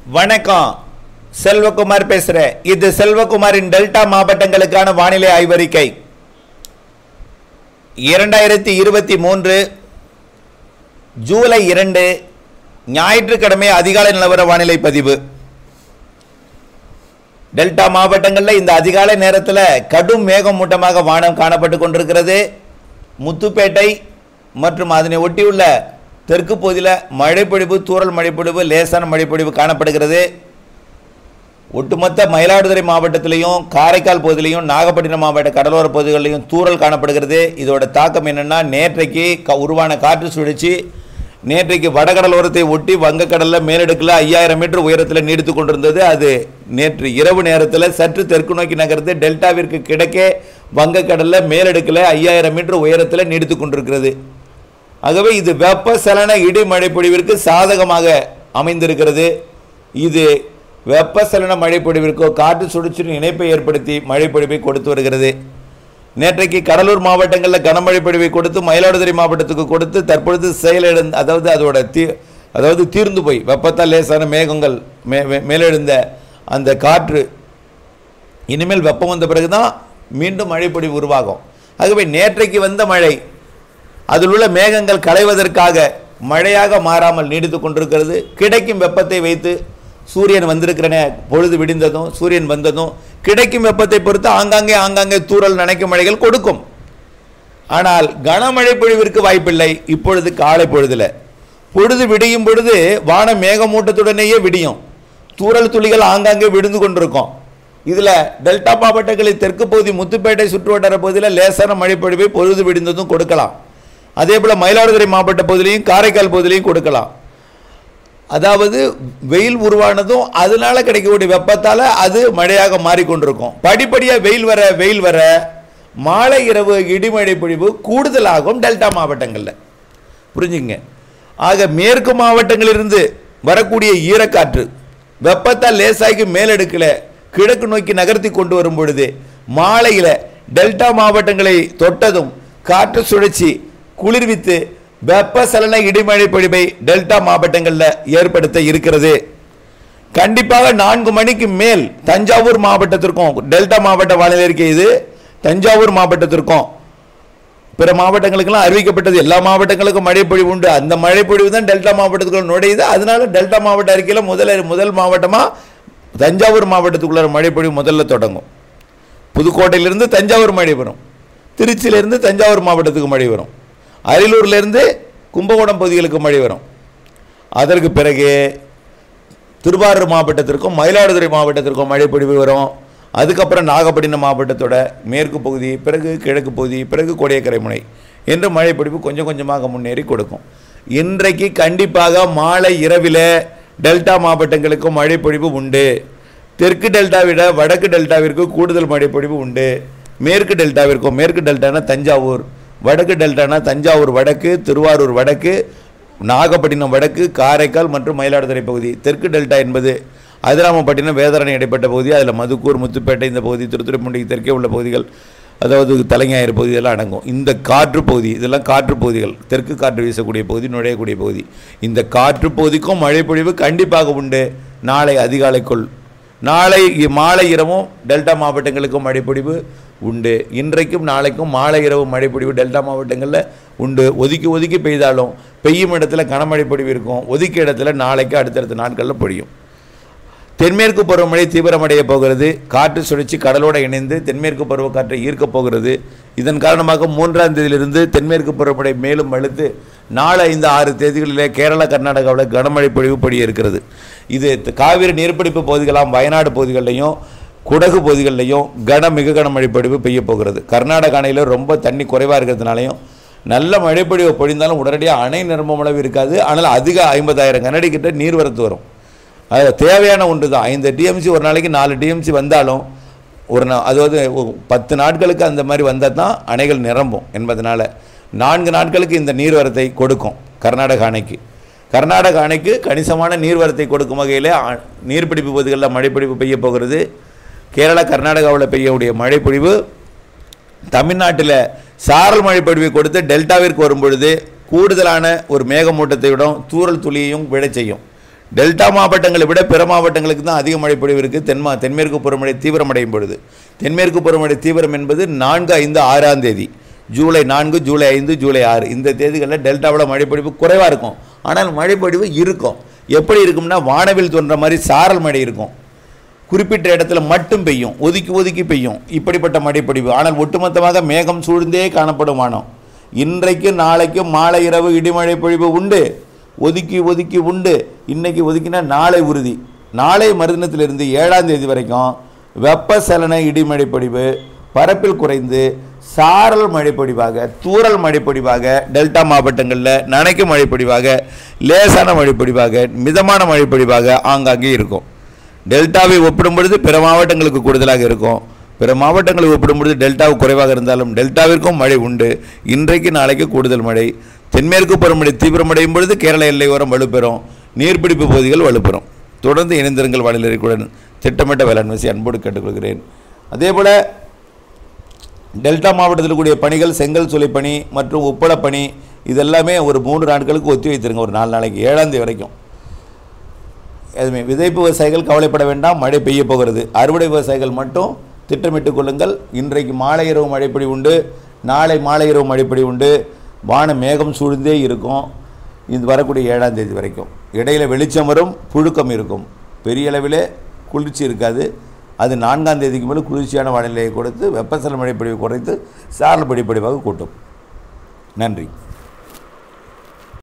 வணக்கம் செல்வகுமார் பேசுறேன் இது செல்வகுமாரின் டெல்டா மாவட்டங்களுக்கான வானிலை ஆய்வறிக்கை இரண்டாயிரத்தி இருபத்தி மூன்று ஜூலை இரண்டு ஞாயிற்றுக்கிழமை அதிகாலை நிலவர வானிலை பதிவு டெல்டா மாவட்டங்களில் இந்த அதிகாலை நேரத்தில் கடும் மேகமூட்டமாக வானம் காணப்பட்டு கொண்டிருக்கிறது முத்துப்பேட்டை மற்றும் அதனை ஒட்டியுள்ள தெற்கு பகுதியில் மழைப்பொழிவு தூறல் மழைப்பொழிவு லேசான மழைப்பொழிவு காணப்படுகிறது ஒட்டுமொத்த மயிலாடுதுறை மாவட்டத்திலையும் காரைக்கால் பகுதியிலையும் நாகப்பட்டினம் மாவட்ட கடலோர பகுதிகளிலையும் தூறல் காணப்படுகிறது இதோட தாக்கம் என்னென்னா நேற்றைக்கு க உருவான காற்று சுழற்சி நேற்றைக்கு வடகடலோரத்தை ஒட்டி வங்கக்கடலில் மேலடுக்கில் ஐயாயிரம் மீட்டர் உயரத்தில் நீடித்து கொண்டிருந்தது அது நேற்று இரவு நேரத்தில் சற்று தெற்கு நோக்கி நகர்ந்து டெல்டாவிற்கு கிழக்கே வங்கக்கடலில் மேலடுக்கில் ஐயாயிரம் மீட்டர் உயரத்தில் நீடித்து கொண்டிருக்கிறது ஆகவே இது வெப்பசலன இடிமழை பொழிவிற்கு சாதகமாக அமைந்திருக்கிறது இது வெப்பசலன மழைப்பொழிவிற்கோ காற்று சுழற்சியின் இணைப்பை ஏற்படுத்தி மழைப்பொழிவை கொடுத்து வருகிறது நேற்றைக்கு கடலூர் மாவட்டங்களில் கனமழை பொழிவை கொடுத்து மயிலாடுதுறை மாவட்டத்துக்கு கொடுத்து தற்பொழுது செயலிழந்த அதாவது அதோட தீ அதாவது தீர்ந்து போய் வெப்பத்தால் லேசான மேகங்கள் மே மே- மேலெழுந்த அந்த காற்று இனிமேல் வெப்பம் வந்த பிறகு தான் மீண்டும் மழைப்பொழிவு உருவாகும் ஆகவே நேற்றைக்கு வந்த மழை அதில் உள்ள மேகங்கள் களைவதற்காக மழையாக மாறாமல் நீடித்து கொண்டிருக்கிறது கிடைக்கும் வெப்பத்தை வைத்து சூரியன் வந்திருக்கிற நே- பொழுது விடிந்ததும் சூரியன் வந்ததும் கிடைக்கும் வெப்பத்தை பொறுத்து ஆங்காங்கே ஆங்காங்கே தூறல் நனைக்கும் மழைகள் கொடுக்கும் ஆனால் கனமழை பொழிவிற்கு வாய்ப்பில்லை இப்பொழுது காலை பொழுதுல பொழுது விடியும் பொழுது வானம் மேகமூட்டத்துடனேயே விடியும் தூறல் துளிகள் ஆங்காங்கே விழுந்து கொண்டிருக்கும் இதுல டெல்டா மாவட்டங்களில் தெற்கு பகுதி முத்துப்பேட்டை சுற்றுவட்டார பகுதியில் லேசான மழை பொழிவை பொழுது விடிந்ததும் கொடுக்கலாம் அதே போல மயிலாடுதுறை மாவட்ட பகுதியிலையும் காரைக்கால் பகுதியிலையும் கொடுக்கலாம் அதாவது வெயில் உருவானதும் அதனால கிடைக்கக்கூடிய வெப்பத்தால அது மழையாக மாறிக்கொண்டிருக்கும் படிப்படியாக வெயில் வர வெயில் வர மாலை இரவு இடிமழை பொழிவு கூடுதலாகும் டெல்டா மாவட்டங்களில் புரிஞ்சுங்க ஆக மேற்கு மாவட்டங்களிலிருந்து வரக்கூடிய ஈரக்காற்று வெப்பத்தால் லேசாகி மேலெடுக்கல கிழக்கு நோக்கி நகர்த்தி கொண்டு வரும் பொழுது மாலையில் டெல்டா மாவட்டங்களை தொட்டதும் காற்று சுழற்சி குளிர்வித்து வெப்பசலன இடிமழை பொழிவை டெல்டா மாவட்டங்களில் ஏற்படுத்த இருக்கிறது கண்டிப்பாக நான்கு மணிக்கு மேல் தஞ்சாவூர் மாவட்டத்திற்கும் டெல்டா மாவட்ட வானிலை அறிக்கை இது தஞ்சாவூர் மாவட்டத்திற்கும் பிற மாவட்டங்களுக்கெல்லாம் அறிவிக்கப்பட்டது எல்லா மாவட்டங்களுக்கும் மழைப்பொழிவு உண்டு அந்த மழைப்பொழிவு தான் டெல்டா மாவட்டத்துக்குள்ள நுழையுது அதனால டெல்டா மாவட்ட அறிக்கையில் முதல்ல முதல் மாவட்டமாக தஞ்சாவூர் மாவட்டத்துக்குள்ள மழைப்பொழிவு முதல்ல தொடங்கும் புதுக்கோட்டையிலிருந்து தஞ்சாவூர் மழை வரும் திருச்சியிலிருந்து தஞ்சாவூர் மாவட்டத்துக்கு மழை வரும் அரியலூர்லேருந்து கும்பகோணம் பகுதிகளுக்கு மழை வரும் அதற்கு பிறகு திருவாரூர் மாவட்டத்திற்கும் மயிலாடுதுறை மாவட்டத்திற்கும் மழைப்பொழிவு வரும் அதுக்கப்புறம் நாகப்பட்டினம் மாவட்டத்தோட மேற்கு பகுதி பிறகு கிழக்கு பகுதி பிறகு கோடியக்கரை முனை என்று மழைப்பொழிவு கொஞ்சம் கொஞ்சமாக முன்னேறி கொடுக்கும் இன்றைக்கு கண்டிப்பாக மாலை இரவில் டெல்டா மாவட்டங்களுக்கும் மழைப்பொழிவு உண்டு தெற்கு டெல்டாவை விட வடக்கு டெல்டாவிற்கு கூடுதல் மழைப்பொழிவு உண்டு மேற்கு டெல்டாவிற்கும் மேற்கு டெல்டானா தஞ்சாவூர் வடக்கு டெல்டானா தஞ்சாவூர் வடக்கு திருவாரூர் வடக்கு நாகப்பட்டினம் வடக்கு காரைக்கால் மற்றும் மயிலாடுதுறை பகுதி தெற்கு டெல்டா என்பது அதிராமப்பட்டினம் வேதாரணை இடைப்பட்ட பகுதி அதில் மதுக்கூர் முத்துப்பேட்டை இந்த பகுதி திருத்துறைப்பூண்டி தெற்கே உள்ள பகுதிகள் அதாவது தலைஞாயிறு பகுதி இதெல்லாம் அடங்கும் இந்த காற்று பகுதி இதெல்லாம் காற்று பகுதிகள் தெற்கு காற்று வீசக்கூடிய பகுதி நுழையக்கூடிய பகுதி இந்த காற்று பகுதிக்கும் மழைப்பொழிவு கண்டிப்பாக உண்டு நாளை அதிகாலைக்குள் நாளை இ- மாலை இரவும் டெல்டா மாவட்டங்களுக்கும் மழைப்பொழிவு உண்டு இன்றைக்கும் நாளைக்கும் மாலை இரவு மழைப்பொழிவு டெல்டா மாவட்டங்களில் உண்டு ஒதுக்கி ஒதுக்கி பெய்தாலும் பெய்யும் இடத்துல கனமழை பொழிவு இருக்கும் ஒதுக்கிய இடத்துல நாளைக்கு அடுத்தடுத்த நாட்களில் பொழியும் தென்மேற்கு பருவமழை தீவிரமடைய போகிறது காற்று சுழற்சி கடலோடு இணைந்து தென்மேற்கு பருவக்காற்றை ஈர்க்கப் போகிறது இதன் காரணமாக மூன்றாம் தேதியிலிருந்து தென்மேற்கு பருவமழை மேலும் வலுத்து நாலு ஐந்து ஆறு தேதிகளிலே கேரளா கர்நாடகாவில் கனமழை பொழிவு பொழிய இருக்கிறது இது த- காவிரி நீர்பிடிப்பு பகுதிகளாம் வயநாடு பகுதிகளிலையும் குடகு பகுதிகளிலையும் கன மிக கனமழை பொழிவு பெய்ய போகிறது கர்நாடக அணையில் ரொம்ப தண்ணி குறைவாக இருக்கிறதுனாலையும் நல்ல மழைப்பொழிவு பொழிந்தாலும் உடனடியாக அணை நிரம்பும் அளவு இருக்காது ஆனால் அதிக ஐம்பதாயிரம் கனடி கிட்ட நீர்வரத்து வரும் அது தேவையான ஒன்று தான் ஐந்து டிஎம்சி ஒரு நாளைக்கு நாலு டிஎம்சி வந்தாலும் ஒரு நா அதாவது ஒரு பத்து நாட்களுக்கு அந்த மாதிரி வந்தால் தான் அணைகள் நிரம்பும் என்பதனால நான்கு நாட்களுக்கு இந்த நீர்வரத்தை கொடுக்கும் கர்நாடக அணைக்கு கர்நாடக அணைக்கு கணிசமான நீர்வரத்தை கொடுக்கும் வகையில் அ- நீர்பிடிப்பு பகுதிகளில் மழைப்பொழிவு பெய்ய போகிறது கேரளா கர்நாடகாவில் பெய்யக்கூடிய மழைப்பொழிவு தமிழ்நாட்டில் சாரல் மழை பொழிவை கொடுத்து டெல்டாவிற்கு வரும்பொழுது கூடுதலான ஒரு மேகமூட்டத்தை விட தூறல் துளியையும் விழச் செய்யும் டெல்டா மாவட்டங்களை விட பிற மாவட்டங்களுக்கு தான் அதிக மழைப்பொழிவு இருக்குது தென்மா தென்மேற்கு பருவமழை தீவிரமடையும் பொழுது தென்மேற்கு பருவமழை தீவிரம் என்பது நான்கு ஐந்து ஆறாம் தேதி ஜூலை நான்கு ஜூலை ஐந்து ஜூலை ஆறு இந்த தேதிகளில் டெல்டாவில் மழைப்பொழிவு குறைவாக இருக்கும் ஆனால் மழைப்பொழிவு இருக்கும் எப்படி இருக்கும்னா வானவில் தோன்ற மாதிரி சாரல் மழை இருக்கும் குறிப்பிட்ட இடத்துல மட்டும் பெய்யும் ஒதுக்கி ஒதுக்கி பெய்யும் இப்படிப்பட்ட மழைப்பொழிவு ஆனால் ஒட்டுமொத்தமாக மேகம் சூழ்ந்தே காணப்படும் வானம் இன்றைக்கு நாளைக்கு மாலை இரவு இடிமழை பொழிவு உண்டு ஒதுக்கி ஒதுக்கி உண்டு இன்னைக்கு ஒதுக்கினா நாளை உறுதி நாளை மறுதினத்திலிருந்து ஏழாம் தேதி வரைக்கும் வெப்பசலன இடிமழை பொழிவு பரப்பில் குறைந்து சாரல் மழைப்பொழிவாக தூறல் மழைப்பொழிவாக டெல்டா மாவட்டங்களில் நனைக்கும் மழைப்பொழிவாக லேசான மழைப்பொழிவாக மிதமான மழைப்பொழிவாக ஆங்காங்கே இருக்கும் டெல்டாவை ஒப்பிடும் பொழுது பிற மாவட்டங்களுக்கு கூடுதலாக இருக்கும் பிற மாவட்டங்களை ஒப்பிடும் பொழுது டெல்டாவு குறைவாக இருந்தாலும் டெல்டாவிற்கும் மழை உண்டு இன்றைக்கு நாளைக்கு கூடுதல் மழை தென்மேற்கு பருவமழை தீவிரமடையும் பொழுது கேரள எல்லையோரம் வலுப்பெறும் நீர்பிடிப்பு பகுதிகள் வலுப்பெறும் தொடர்ந்து இணைந்திருங்கள் வானிலைக்குடன் திட்டமிட்ட வேளாண்மை செய்ய அன்போடு கேட்டுக்கொள்கிறேன் அதேபோல் டெல்டா மாவட்டத்தில் கூடிய பணிகள் செங்கல் சுலை பணி மற்றும் உப்பள பணி இதெல்லாமே ஒரு மூன்று நாட்களுக்கு ஒத்தி வைத்திருங்க ஒரு நாலு நாளைக்கு ஏழாம் தேதி வரைக்கும் எதுவுமே விதைப்பு விவசாயிகள் கவலைப்பட வேண்டாம் மழை பெய்ய போகிறது அறுவடை விவசாயிகள் மட்டும் திட்டமிட்டுக் கொள்ளுங்கள் இன்றைக்கு மாலை இரவு மழைப்பொழி உண்டு நாளை மாலை இரவு மழைப்பொழி உண்டு வானம் மேகம் சூழ்ந்தே இருக்கும் இது வரக்கூடிய ஏழாம் தேதி வரைக்கும் இடையில வெளிச்சம் வரும் புழுக்கம் இருக்கும் பெரிய அளவிலே குளிர்ச்சி இருக்காது அது நான்காம் தேதிக்கு மேலே குளிர்ச்சியான வானிலையை கொடுத்து வெப்பசல மழைப்பொழிவு குறைத்து சாரல் படிப்படிவாக கூட்டும் நன்றி